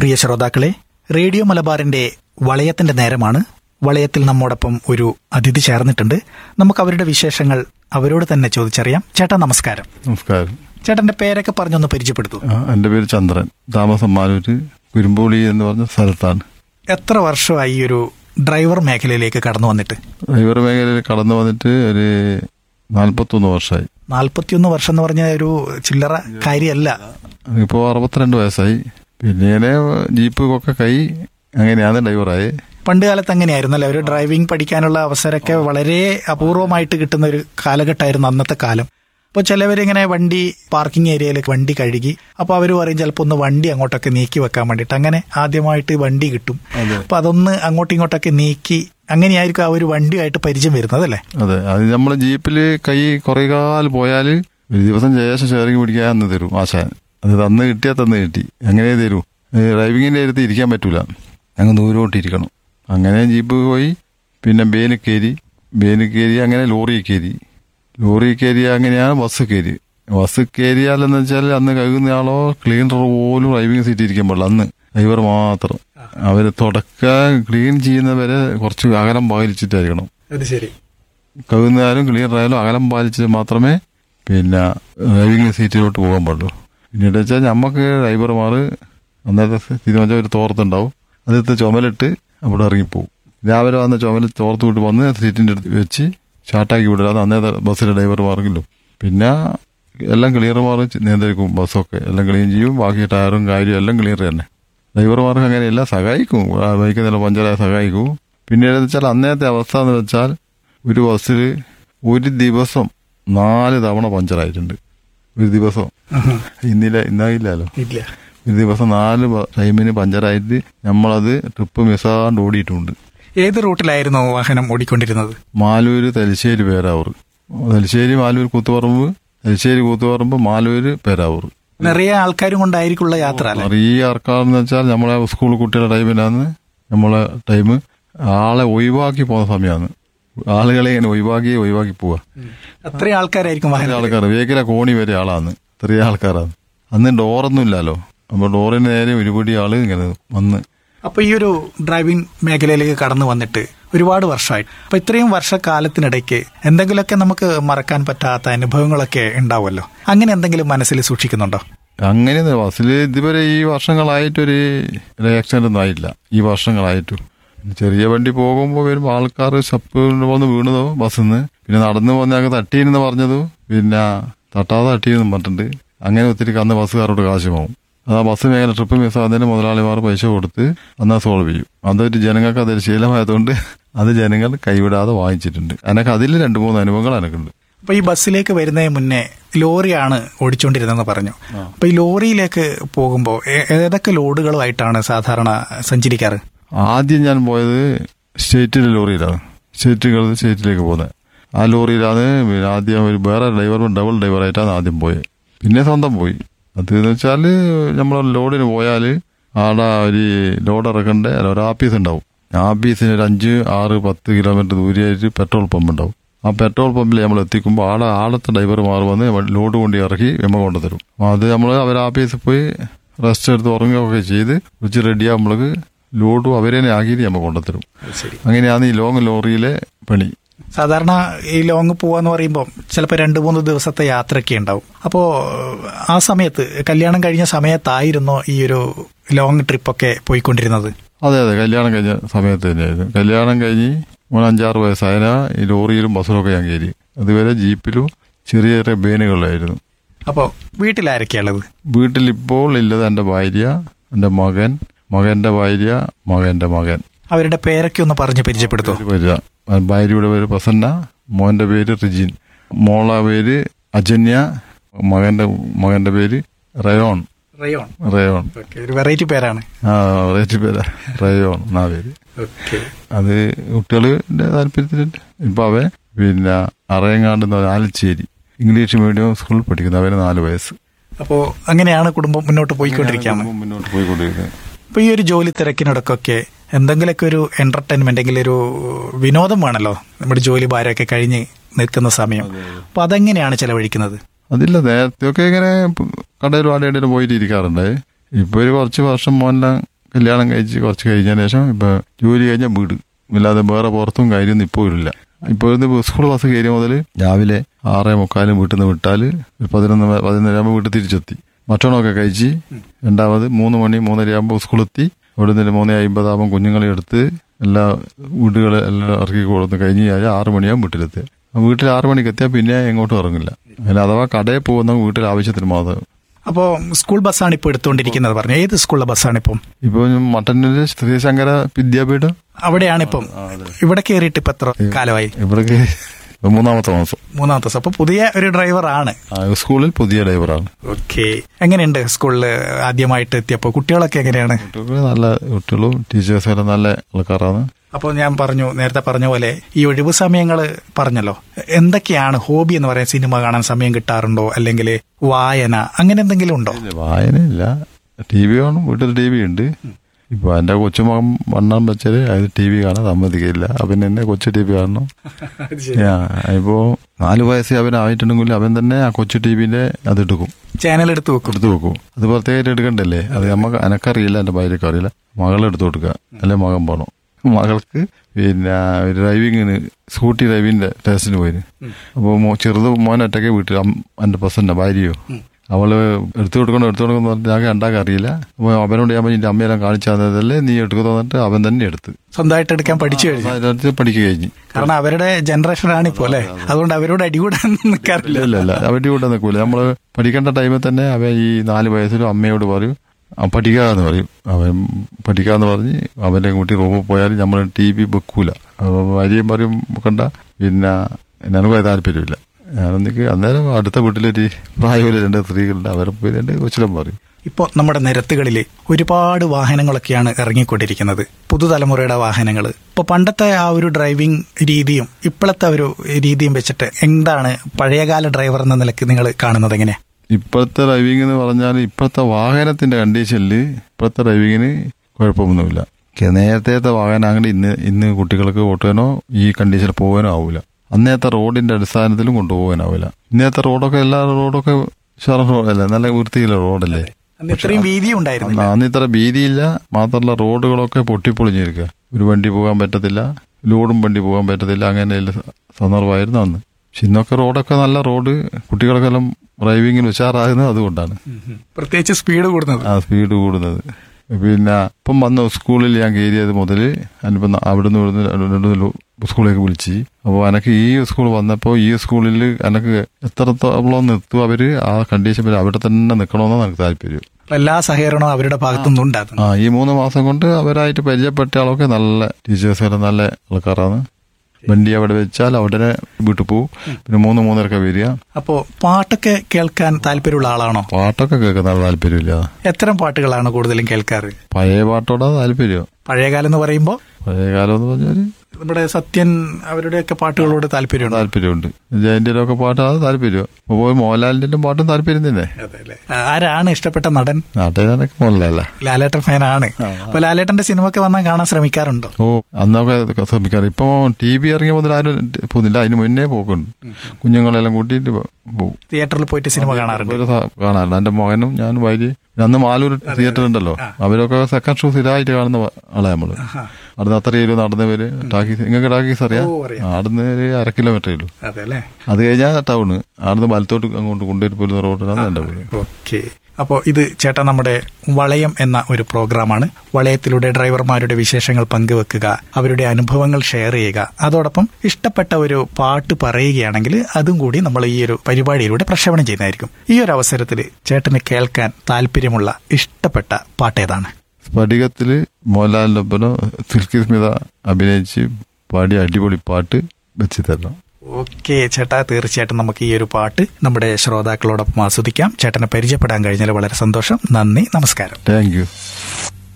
പ്രിയ ശ്രോതാക്കളെ റേഡിയോ മലബാറിന്റെ വളയത്തിന്റെ നേരമാണ് വളയത്തിൽ നമ്മോടൊപ്പം ഒരു അതിഥി ചേർന്നിട്ടുണ്ട് നമുക്ക് അവരുടെ വിശേഷങ്ങൾ അവരോട് തന്നെ ചോദിച്ചറിയാം ചേട്ടാ നമസ്കാരം നമസ്കാരം ചേട്ടന്റെ പേരൊക്കെ പറഞ്ഞൊന്ന് പരിചയപ്പെടുത്തു ആ, എൻ്റെ പേര് ചന്ദ്രൻ താമസം മാലൂര് കുരുമ്പോളി എന്ന് പറഞ്ഞ സ്ഥലത്താണ് എത്ര വർഷമായി ഈ ഒരു ഡ്രൈവർ മേഖലയിലേക്ക് കടന്നു വന്നിട്ട് ഡ്രൈവർ മേഖലയിൽ കടന്നു വന്നിട്ട് ഒരു നാൽപ്പത്തൊന്ന് വർഷമായി നാൽപ്പത്തിയൊന്ന് വർഷം എന്ന് പറഞ്ഞ ഒരു ചില്ലറ കാര്യമല്ല ഇപ്പോൾ അറുപത്തിരണ്ട് വയസ്സായി പിന്നെ ഇങ്ങനെ ജീപ്പ് ഒക്കെ കൈ അങ്ങനെയാണ് ഡ്രൈവറായി പണ്ട് കാലത്ത് അങ്ങനെയായിരുന്നല്ലേ ഒരു ഡ്രൈവിംഗ് പഠിക്കാനുള്ള അവസരമൊക്കെ വളരെ അപൂർവമായിട്ട് കിട്ടുന്ന ഒരു കാലഘട്ടമായിരുന്നു അന്നത്തെ കാലം അപ്പോൾ ചിലവരിങ്ങനെ വണ്ടി പാർക്കിംഗ് ഏരിയയിൽ വണ്ടി കഴുകി അപ്പോൾ അവർ പറയും ചിലപ്പോൾ ഒന്ന് വണ്ടി അങ്ങോട്ടൊക്കെ നീക്കി വെക്കാൻ വേണ്ടിയിട്ട് അങ്ങനെ ആദ്യമായിട്ട് വണ്ടി കിട്ടും അപ്പൊ അതൊന്ന് അങ്ങോട്ടും ഇങ്ങോട്ടൊക്കെ നീക്കി അങ്ങനെയായിരിക്കും ആ ഒരു വണ്ടിയായിട്ട് പരിചയം വരുന്നത് അല്ലേ അതെ അത് നമ്മൾ ജീപ്പിൽ കൈ കുറേ കാലം പോയാൽ ഒരു ദിവസം ശേഷം ഷെയറിങ് പിടിക്കാൻ അന്ന് തരും ആശാൻ അത് തന്ന് കിട്ടിയാൽ തന്ന് കിട്ടി അങ്ങനെ തരൂ ഡ്രൈവിങ്ങിൻ്റെ അടുത്ത് ഇരിക്കാൻ പറ്റൂല അങ്ങ് ദൂരോട്ട് ഇരിക്കണം അങ്ങനെ ജീപ്പ് പോയി പിന്നെ ബേന് കയറി ബേന് കയറി അങ്ങനെ ലോറി കയറി ലോറി കയറി അങ്ങനെയാണ് ബസ് കയറി ബസ് കയറിയാലെന്ന് വെച്ചാൽ അന്ന് കഴുകുന്ന ആളോ ക്ലീനർ പോലും ഡ്രൈവിംഗ് സീറ്റ് ഇരിക്കാൻ പാടില്ല അന്ന് ഡ്രൈവർ മാത്രം അവര് തുടക്കം ക്ലീൻ ചെയ്യുന്നവരെ കുറച്ച് അകലം പാലിച്ചിട്ടായിരിക്കണം അത് ശരി കഴുകുന്നതായാലും ക്ലീനറായാലും അകലം പാലിച്ച് മാത്രമേ പിന്നെ ഡ്രൈവിംഗ് സീറ്റിലോട്ട് പോകാൻ പാടുള്ളൂ പിന്നീട് വെച്ചാൽ നമുക്ക് ഡ്രൈവർമാർ അന്നേരത്തെ തീരുമാനിച്ച ഒരു തോർത്തുണ്ടാവും അതെടുത്ത് ചുമലിട്ട് അവിടെ ഇറങ്ങിപ്പോവും രാവിലെ വന്ന് ചുമൽ തോർത്ത് വിട്ട് വന്ന് സീറ്റിൻ്റെ അടുത്ത് വെച്ച് ഷാർട്ടാക്കി വിടുക അത് അന്നേരത്തെ ബസ്സിലെ ഡ്രൈവർമാർക്കില്ലോ പിന്നെ എല്ലാം ക്ലിയർമാർ നിയന്ത്രിക്കും ബസ്സൊക്കെ എല്ലാം ക്ലീൻ ചെയ്യും ബാക്കി ടയറും കാര്യവും എല്ലാം ക്ലിയർ തന്നെ ഡ്രൈവർമാർക്ക് അങ്ങനെയല്ല സഹായിക്കും ആ ബൈക്ക് നില പഞ്ചറായ സഹായിക്കും പിന്നീട് വെച്ചാൽ അന്നേരത്തെ അവസ്ഥ എന്ന് വെച്ചാൽ ഒരു ബസ്സിൽ ഒരു ദിവസം നാല് തവണ പഞ്ചറായിട്ടുണ്ട് ഒരു ദിവസം ഇന്നില്ല ഇന്നായില്ലല്ലോ ഇല്ല ഒരു ദിവസം നാല് പ- ടൈമിന് പഞ്ചറായിട്ട് നമ്മളത് ട്രിപ്പ് മിസ്സാണ്ട് ഓടിയിട്ടുണ്ട് ഏത് റൂട്ടിലായിരുന്നു വാഹനം ഓടിക്കൊണ്ടിരുന്നത് മാലൂര് തലശ്ശേരി പേരാവൂർ തലശ്ശേരി മാലൂർ കൂത്തുപറമ്പ് തലശ്ശേരി കൂത്തുപറമ്പ് മാലൂര് പേരാവൂർ നിറയെ ആൾക്കാരും കൊണ്ടായിരിക്കുള്ള യാത്ര അല്ലേ നിറയെ ആൾക്കാരെന്ന് വെച്ചാൽ നമ്മളെ സ്കൂൾ കുട്ടികളുടെ ടൈമിലാണ് നമ്മളെ ടൈം ആളെ ഒഴിവാക്കി പോകുന്ന സമയമാണ് ആളുകളെ ഇങ്ങനെ ഒഴിവാക്കി ഒഴിവാക്കി പോവാ അത്രയും ആൾക്കാരായിരിക്കും ഇത്രയും വാഹനം ആൾക്കാർ വേഗില കോണി വരെ ആളാണ് ഇത്രയും ആൾക്കാരാണ് അന്ന് ഡോറൊന്നും ഇല്ലല്ലോ അപ്പൊ ഡോറിന് നേരെ ഒരുപടി ആള് ഇങ്ങനെ വന്ന് അപ്പൊ ഈ ഒരു ഡ്രൈവിംഗ് മേഖലയിലേക്ക് കടന്നു വന്നിട്ട് ഒരുപാട് വർഷമായി അപ്പൊ ഇത്രയും വർഷക്കാലത്തിനിടയ്ക്ക് എന്തെങ്കിലുമൊക്കെ നമുക്ക് മറക്കാൻ പറ്റാത്ത അനുഭവങ്ങളൊക്കെ ഉണ്ടാവുമല്ലോ അങ്ങനെ എന്തെങ്കിലും മനസ്സിൽ സൂക്ഷിക്കുന്നുണ്ടോ അങ്ങനെ ബസ്സിൽ ഇതുവരെ ഈ വർഷങ്ങളായിട്ടൊരു ആക്സിഡന്റ് ഒന്നും ആയില്ല ഈ വർഷങ്ങളായിട്ടും ചെറിയ വണ്ടി പോകുമ്പോൾ വരുമ്പോൾ ആൾക്കാർ സ്റ്റെപ്പ് വന്ന് വീണതോ ബസ്സിൽ നിന്ന് പിന്നെ നടന്നു വന്നൊക്കെ തട്ടിയെന്ന് പറഞ്ഞതോ പിന്നെ തട്ടാതെ തട്ടിയെന്നും പറഞ്ഞിട്ടുണ്ട് അങ്ങനെ ഒത്തിരി അന്ന് ബസ്സുകാരോട് കാശ് പോകും അത് ആ ബസ് മേഖല ട്രിപ്പ് മിസ്സാകുന്നതിന് മുതലാളിമാർ പൈസ കൊടുത്ത് അന്നാ സോൾവ് ചെയ്യും അതൊരു ജനങ്ങൾക്ക് അതൊരു ശീലമായതുകൊണ്ട് അത് ജനങ്ങൾ കൈവിടാതെ വാങ്ങിച്ചിട്ടുണ്ട് എനിക്ക് അതിൽ രണ്ട് മൂന്ന് അനുഭവങ്ങൾ എനിക്കുണ്ട് അപ്പൊ ഈ ബസ്സിലേക്ക് വരുന്നതിന് മുന്നേ ലോറിയാണ് ഓടിച്ചുകൊണ്ടിരുന്നതെന്ന് പറഞ്ഞു അപ്പൊ ഈ ലോറിയിലേക്ക് പോകുമ്പോൾ ഏതൊക്കെ ലോഡുകളുമായിട്ടാണ് സാധാരണ സഞ്ചരിക്കാറ് ആദ്യം ഞാൻ പോയത് സ്റ്റേറ്റിലെ ലോറിയിലാണ് സ്റ്റേറ്റുകൾ സ്റ്റേറ്റിലേക്ക് പോകുന്നത് ആ ലോറിയിലാണ് പിന്നെ ആദ്യം ഒരു വേറെ ഡ്രൈവർ ഡബിൾ ഡ്രൈവറായിട്ടാണ് ആദ്യം പോയത് പിന്നെ സ്വന്തം പോയി അത് എന്ന് വെച്ചാൽ നമ്മൾ ലോഡിന് പോയാൽ ആടെ ഒരു ലോഡ് ഇറക്കണ്ടേ അല്ല ഒരു ആപ്പീസ് ഉണ്ടാവും ആ ആപ്പീസിന് ഒരു അഞ്ച് ആറ് പത്ത് കിലോമീറ്റർ ദൂരെയായിട്ട് പെട്രോൾ പമ്പ് ഉണ്ടാവും ആ പെട്രോൾ പമ്പിൽ നമ്മൾ എത്തിക്കുമ്പോൾ ആടെ ആളത്തെ ഡ്രൈവർമാർ വന്ന് ലോഡ് കൊണ്ട് ഇറക്കി എമ്മ കൊണ്ടുതരും അത് നമ്മൾ അവർ ആപ്പീസിൽ പോയി റെസ്റ്റ് എടുത്ത് ഉറങ്ങുകയൊക്കെ ചെയ്ത് ഉച്ച റെഡിയാകുമ്പോഴേക്ക് ലോഡും അവരെ തന്നെ ആക്കിയിട്ട് നമ്മൾ കൊണ്ടുതരും ശരി അങ്ങനെയാണ് ഈ ലോങ് ലോറിയിലെ പണി സാധാരണ ഈ ലോങ് പോവാന്ന് പറയുമ്പോൾ ചിലപ്പോൾ രണ്ട് മൂന്ന് ദിവസത്തെ യാത്രയൊക്കെ ഉണ്ടാവും അപ്പോൾ ആ സമയത്ത് കല്യാണം കഴിഞ്ഞ സമയത്തായിരുന്നോ ഈ ഒരു ലോങ് ട്രിപ്പൊക്കെ പോയിക്കൊണ്ടിരുന്നത് അതെ അതെ കല്യാണം കഴിഞ്ഞ സമയത്ത് തന്നെയായിരുന്നു കല്യാണം കഴിഞ്ഞ് മൂന്ന് അഞ്ചാറ് വയസ്സായ ഈ ലോറിയിലും ബസ്സിലൊക്കെ ഞാൻ കയറി അതുവരെ ജീപ്പിലും ചെറിയ ചെറിയ ബേനുകളിലായിരുന്നു അപ്പോൾ വീട്ടിലാരൊക്കെയുള്ളത് വീട്ടിലിപ്പോൾ ഉള്ളത് എൻ്റെ ഭാര്യ എൻ്റെ മകൻ മകന്റെ ഭാര്യ മകന്റെ മകൻ അവരുടെ പേരൊക്കെ ഒന്ന് പറഞ്ഞ് പരിചയപ്പെടുത്തോ പേര് വരിക ഭാര്യയുടെ പേര് പ്രസന്ന മോന്റെ പേര് റിജിൻ മോളെ പേര് അജന്യ മകന്റെ മകന്റെ പേര് റയോൺ റയോൺ റയോൺ ഓക്കെ ഒരു വെറൈറ്റി പേരാണ് ആ വെറൈറ്റി പേരാ റയോൺ എന്നാ പേര് ഓക്കെ അത് കുട്ടികളുടെ താല്പര്യത്തിലുണ്ട് ഇപ്പൊ അവൻ പിന്നെ അറയങ്ങാണ്ട് എന്ന് പറഞ്ഞ ആലച്ചേരി ഇംഗ്ലീഷ് മീഡിയം സ്കൂളിൽ പഠിക്കുന്ന അവന് നാല് വയസ്സ് അപ്പോൾ അങ്ങനെയാണ് കുടുംബം മുന്നോട്ട് പോയിക്കൊണ്ടിരിക്കുകയാണ് മുന്നോട്ട് പോയിക്കൊണ്ടിരിക്കുന്നത് അപ്പോൾ ഈ ഒരു ജോലി തിരക്കിനടക്കൊക്കെ എന്തെങ്കിലുമൊക്കെ ഒരു എന്റർടൈൻമെന്റ് അല്ലെങ്കിൽ ഒരു വിനോദം വേണമല്ലോ നമ്മുടെ ജോലി ഭാരമൊക്കെ കഴിഞ്ഞ് നിൽക്കുന്ന സമയം അപ്പോൾ അതെങ്ങനെയാണ് ചെലവഴിക്കുന്നത് അതില്ല നേരത്തെയൊക്കെ ഇങ്ങനെ കടയിലും ആടെയിലും പോയിട്ട് ഇരിക്കാറുണ്ട് ഇപ്പൊ ഒരു കുറച്ച് വർഷം മോനെല്ലാം കല്യാണം കഴിച്ച് കുറച്ച് കഴിഞ്ഞതിന് ശേഷം ഇപ്പൊ ജോലി കഴിഞ്ഞാൽ വീട് ഇല്ലാതെ വേറെ പുറത്തും കാര്യമൊന്നും ഇപ്പോൾ ഇല്ല ഇപ്പോൾ ഇന്ന് സ്കൂൾ ബസ് കയറിയ മുതൽ രാവിലെ ആറേ മുക്കാലും വീട്ടിൽ നിന്ന് വിട്ടാൽ ഒരു പതിനൊന്ന് മ- പതിനൊന്നരയാകുമ്പോൾ വീട്ടിൽ തിരിച്ചെത്തി ഭക്ഷണമൊക്കെ കഴിച്ച് രണ്ടാമത് മൂന്ന് മണി മൂന്നരയാകുമ്പോൾ സ്കൂളെത്തി അവിടെ നിന്ന് മൂന്ന് അമ്പതാകുമ്പോൾ കുഞ്ഞുങ്ങളെ എടുത്ത് എല്ലാ വീടുകൾ എല്ലാം ഇറക്കി കൊടുത്ത് കഴിഞ്ഞ് കഴിഞ്ഞാൽ ആറ് മണിയാകും വീട്ടിലെത്തി വീട്ടിൽ ആറ് മണിക്ക് എത്തിയാൽ പിന്നെ എങ്ങോട്ടും ഇറങ്ങില്ല അതിന് അഥവാ കടയിൽ പോകുന്ന വീട്ടിൽ ആവശ്യത്തിന് മാത്രം അപ്പോ സ്കൂൾ ബസ്സാണ് ഇപ്പോൾ എടുത്തുകൊണ്ടിരിക്കുന്നത് പറഞ്ഞു ഏത് സ്കൂളിലെ ബസ്സാണ് ഇപ്പം ഇപ്പൊ മട്ടന്നൂര് ശ്രീശങ്കര വിദ്യാപീഠം അവിടെയാണ് ഇപ്പം ഇവിടെ കയറിയിട്ട് ഇപ്പൊ എത്ര കാലമായി ഇവിടേക്ക് മൂന്നാമത്തെ മാസം മൂന്നാമത്തെ ദിവസം അപ്പൊ പുതിയ ഒരു ഡ്രൈവറാണ് ആ, സ്കൂളിൽ പുതിയ ഡ്രൈവറാണ് ഓക്കെ എങ്ങനെയുണ്ട് സ്കൂളിൽ ആദ്യമായിട്ട് എത്തിയപ്പോ കുട്ടികളൊക്കെ എങ്ങനെയാണ് കുട്ടികൾ നല്ല കുട്ടികളും ടീച്ചേഴ്സും നല്ല ആൾക്കാരാണ് അപ്പോൾ ഞാൻ പറഞ്ഞു നേരത്തെ പറഞ്ഞ പോലെ ഈ ഒഴിവ് സമയങ്ങൾ പറഞ്ഞല്ലോ എന്തൊക്കെയാണ് ഹോബി എന്ന് പറയാൻ സിനിമ കാണാൻ സമയം കിട്ടാറുണ്ടോ അല്ലെങ്കിൽ വായന അങ്ങനെ എന്തെങ്കിലും ഉണ്ടോ ഇല്ല, വായനയില്ല ടി വി കാണും വീട്ടിൽ ടി വി ഉണ്ട് ഇപ്പൊ എന്റെ കൊച്ചുമകൻ വണ്ണം വെച്ചാല് അത് ടി വി കാണാൻ സമ്മതിക്കില്ല അവൻ എന്നെ കൊച്ചു ടി വി കാണണം ആ, ഇപ്പോ നാല് വയസ്സ് അവനായിട്ടുണ്ടെങ്കിൽ അവൻ തന്നെ ആ കൊച്ചു ടി വിന്റെ അത് എടുക്കും ചാനൽ എടുത്ത് വെക്കും എടുത്തു വെക്കും അത് പ്രത്യേകമായിട്ട് എടുക്കണ്ടല്ലേ അത് നമുക്ക് എനക്കറിയില്ല എന്റെ ഭാര്യക്ക് അറിയില്ല മകൾ എടുത്തു കൊടുക്കുക അല്ലെ മകൻ പോണം മകൾക്ക് പിന്നെ ഒരു ഡ്രൈവിങ്ങിന് സ്കൂട്ടി ഡ്രൈവിങ്ങിന്റെ ടെസ്റ്റിന് പോയിന് അപ്പൊ മോ- ചെറുത് മോൻ ഒറ്റയ്ക്ക് വീട്ടിൽ അം- എന്റെ പ്രസന്റെ ഭാര്യയോ അവള് എടുത്തു കൊടുക്കണം എടുത്തു കൊടുക്കണം പറഞ്ഞിട്ട് ഞാൻ ഉണ്ടാക്കാൻ അറിയില്ല അപ്പൊ അവനോട് ഞാൻ പറഞ്ഞു, "നിന്റെ അമ്മയെല്ലാം കാണിച്ചു തന്നതല്ലേ നീ എടുക്കുന്നു പറഞ്ഞിട്ട് അവൻ തന്നെ എടുത്ത് സ്വന്തമായിട്ട് എടുക്കാൻ പഠിച്ചു കഴിഞ്ഞു അതിനകത്ത് പഠിക്കുക കഴിഞ്ഞു കാരണം അവരുടെ ജനറേഷൻ ആണ് ഇപ്പോ അല്ലെ അതുകൊണ്ട് അവരോട് അടികൂടാൻ നിൽക്കാറില്ല ഇല്ല ഇല്ല അവന്റെ കൂടെ നിൽക്കൂല നമ്മള് പഠിക്കേണ്ട ടൈമിൽ തന്നെ അവൻ ഈ നാല് വയസ്സിലും അമ്മയോട് പറയും "ആ, പഠിക്കാന്ന് പറയും അവൻ പഠിക്കാന്ന് പറഞ്ഞ് അവന്റെ കൂട്ടി റൂമിൽ പോയാൽ നമ്മൾ ടി വി വെക്കൂല അപ്പൊ ഭാര്യയും പറയും കണ്ട പിന്നെ എനിക്കും താല്പര്യമില്ല ഞാനൊന്നിക്ക് അന്നേരം അടുത്ത വീട്ടിലൊരു പ്രായമുള്ള രണ്ട് സ്ത്രീകളുണ്ട് അവരെ പോയി രണ്ട് കൊച്ചിലും പറയും ഇപ്പോ നമ്മുടെ നിരത്തുകളിൽ ഒരുപാട് വാഹനങ്ങളൊക്കെയാണ് ഇറങ്ങിക്കൊണ്ടിരിക്കുന്നത് പുതുതലമുറയുടെ വാഹനങ്ങൾ ഇപ്പൊ പണ്ടത്തെ ആ ഒരു ഡ്രൈവിംഗ് രീതിയും ഇപ്പോഴത്തെ ഒരു രീതിയും വെച്ചിട്ട് എന്താണ് പഴയകാല ഡ്രൈവർ എന്ന നിലയ്ക്ക് നിങ്ങൾ കാണുന്നത് എങ്ങനെയാ ഇപ്പോഴത്തെ ഡ്രൈവിംഗ് എന്ന് പറഞ്ഞാൽ ഇപ്പോഴത്തെ വാഹനത്തിന്റെ കണ്ടീഷനിൽ ഇപ്പോഴത്തെ ഡ്രൈവിങ്ങിന് കുഴപ്പമൊന്നുമില്ല കെ- നേരത്തെ വാഹനം അങ്ങനെ ഇന്ന് ഇന്ന് കുട്ടികൾക്ക് ഓട്ടാനോ ഈ കണ്ടീഷനിൽ പോകാനോ ആവൂല അന്നേത്തെ റോഡിന്റെ അടിസ്ഥാനത്തിലും കൊണ്ടുപോകാനാവില്ല ഇന്നത്തെ റോഡൊക്കെ എല്ലാ റോഡൊക്കെ ഷറ റോഡല്ലേ നല്ല വൃത്തിയുള്ള റോഡല്ലേ അന്ന് ഇത്രയും വീതിയും ഉണ്ടായിരുന്നില്ല അന്ന് ഇത്ര വീതിയില്ല മാത്രമല്ല റോഡുകളൊക്കെ പൊട്ടിപ്പൊളിഞ്ഞിരിക്കുക ഒരു വണ്ടി പോകാൻ പറ്റത്തില്ല ലോഡും വണ്ടി പോകാൻ പറ്റത്തില്ല അങ്ങനെയുള്ള സ- സന്ദർഭമായിരുന്നു അന്ന് പക്ഷെ ഇന്നൊക്കെ റോഡൊക്കെ നല്ല റോഡ് കുട്ടികൾക്കെല്ലാം ഡ്രൈവിങ്ങിന് ഉഷാറാകുന്നത് അതുകൊണ്ടാണ് പ്രത്യേകിച്ച് സ്പീഡ് കൂടുന്നത് ആ സ്പീഡ് കൂടുന്നത് പിന്നെ ഇപ്പം വന്ന സ്കൂളിൽ ഞാൻ കയറിയത് മുതൽ അതിനിപ്പം അവിടുന്ന് ഇവിടുന്ന് രണ്ട് മൂന്ന് സ്കൂളിലേക്ക് വിളിച്ച് അപ്പോൾ എനക്ക് ഈ സ്കൂൾ വന്നപ്പോൾ ഈ സ്കൂളിൽ എനക്ക് എത്രത്തോളം നിർത്തും അവര് ആ കണ്ടീഷൻ വരെ അവിടെ തന്നെ നിൽക്കണമെന്നാണ് എനിക്ക് താല്പര്യം എല്ലാ സഹകരണവും അവരുടെ ഭാഗത്തുനിന്നും ഉണ്ടാകുന്നു ആ ഈ മൂന്ന് മാസം കൊണ്ട് അവരായിട്ട് പരിചയപ്പെട്ട ആളൊക്കെ നല്ല ടീച്ചേഴ്സ് നല്ല ആൾക്കാരാണ് വണ്ടി അവിടെ വെച്ചാൽ അവിടെ വീട്ടിൽ പോവും പിന്നെ മൂന്ന് മൂന്നരക്കെ വരിക അപ്പോ പാട്ടൊക്കെ കേൾക്കാൻ താല്പര്യമുള്ള ആളാണോ പാട്ടൊക്കെ കേൾക്കുന്ന ആൾ താല്പര്യമില്ല എത്തരം പാട്ടുകളാണ് കൂടുതലും കേൾക്കാറ് പഴയ പാട്ടോടാ താല്പര്യം പഴയകാലം എന്ന് പറയുമ്പോൾ പഴയ കാലം എന്ന് പറഞ്ഞാൽ നമ്മുടെ സത്യൻ അവരുടെയൊക്കെ പാട്ടുകളോട് താല്പര്യമുണ്ട് താല്പര്യമുണ്ട് ജയന്റിലൊക്കെ പാട്ടാണ് താല്പര്യം അപ്പൊ പോയി മോഹൻലാലിന്റെ പാട്ടും താല്പര്യം തന്നെ ആരാണ് ഇഷ്ടപ്പെട്ട നടൻ നാട്ടുകാരനൊക്കെ മോഹൻലാല ലാലേട്ടൻ ഫാനാണ് അപ്പൊ ലാലേട്ടന്റെ സിനിമ ഒക്കെ വന്നാൽ കാണാൻ ശ്രമിക്കാറുണ്ടോ ഓ അന്നൊക്കെ ശ്രമിക്കാറ് ഇപ്പൊ ടി വി ഇറങ്ങിയ മുതൽ ആരും പോകുന്നില്ല അതിന് മുന്നേ പോക്കുണ്ട് കുഞ്ഞുങ്ങളെല്ലാം കൂട്ടിയിട്ട് പോകും തിയേറ്ററിൽ പോയിട്ട് സിനിമ കാണാറുണ്ട് ഒരു സ- കാണാറില്ല എന്റെ മകനും ഞാനും ഭാര്യ അന്ന് മാലൂർ തിയേറ്റർ ഉണ്ടല്ലോ അവരൊക്കെ സെക്കൻഡ് ഷോ സ്ഥിരമായിട്ട് കാണുന്ന ആളെ നമ്മള് അവിടുന്ന് അത്ര കിലോ നടന്നവര് ടാക്കീസ് നിങ്ങൾക്ക് ടാക്കീസ് അറിയാം ഓ, അറിയാം. ആ, അവിടുന്ന് ഒരു അര കിലോമീറ്റർ ഉള്ളൂ അതെ അല്ലേ അത് കഴിഞ്ഞാൽ ടൗണ് അവിടുന്ന് വലത്തോട്ട് അങ്ങോട്ട് കൊണ്ടുപോയി പോരുന്ന റോഡിലാണ് എന്റെ വീട് ഓക്കെ അപ്പോൾ ഇത് ചേട്ടാ നമ്മുടെ വളയം എന്ന ഒരു പ്രോഗ്രാമാണ് വളയത്തിലൂടെ ഡ്രൈവർമാരുടെ വിശേഷങ്ങൾ പങ്കുവെക്കുക അവരുടെ അനുഭവങ്ങൾ ഷെയർ ചെയ്യുക അതോടൊപ്പം ഇഷ്ടപ്പെട്ട ഒരു പാട്ട് പറയുകയാണെങ്കിൽ അതും കൂടി നമ്മൾ ഈ ഒരു പരിപാടിയിലൂടെ പ്രക്ഷേപണം ചെയ്യുന്നതായിരിക്കും ഈ ഒരു അവസരത്തിൽ ചേട്ടന് കേൾക്കാൻ താല്പര്യമുള്ള ഇഷ്ടപ്പെട്ട പാട്ട് ഏതാണ് സ്ഫടികത്തില് മോഹൻലാലിന്റെ ഒപ്പം സിൽക്കി സ്മിത അഭിനയിച്ച് പാടിയ അടിപൊളി പാട്ട് വെച്ച് തരണം ഓക്കെ ചേട്ടാ തീർച്ചയായിട്ടും നമുക്ക് ഈ ഒരു പാട്ട് നമ്മുടെ ശ്രോതാക്കളോടൊപ്പം ആസ്വദിക്കാം ചേട്ടനെ പരിചയപ്പെടാൻ കഴിഞ്ഞാൽ വളരെ സന്തോഷം നന്ദി നമസ്കാരം താങ്ക് യു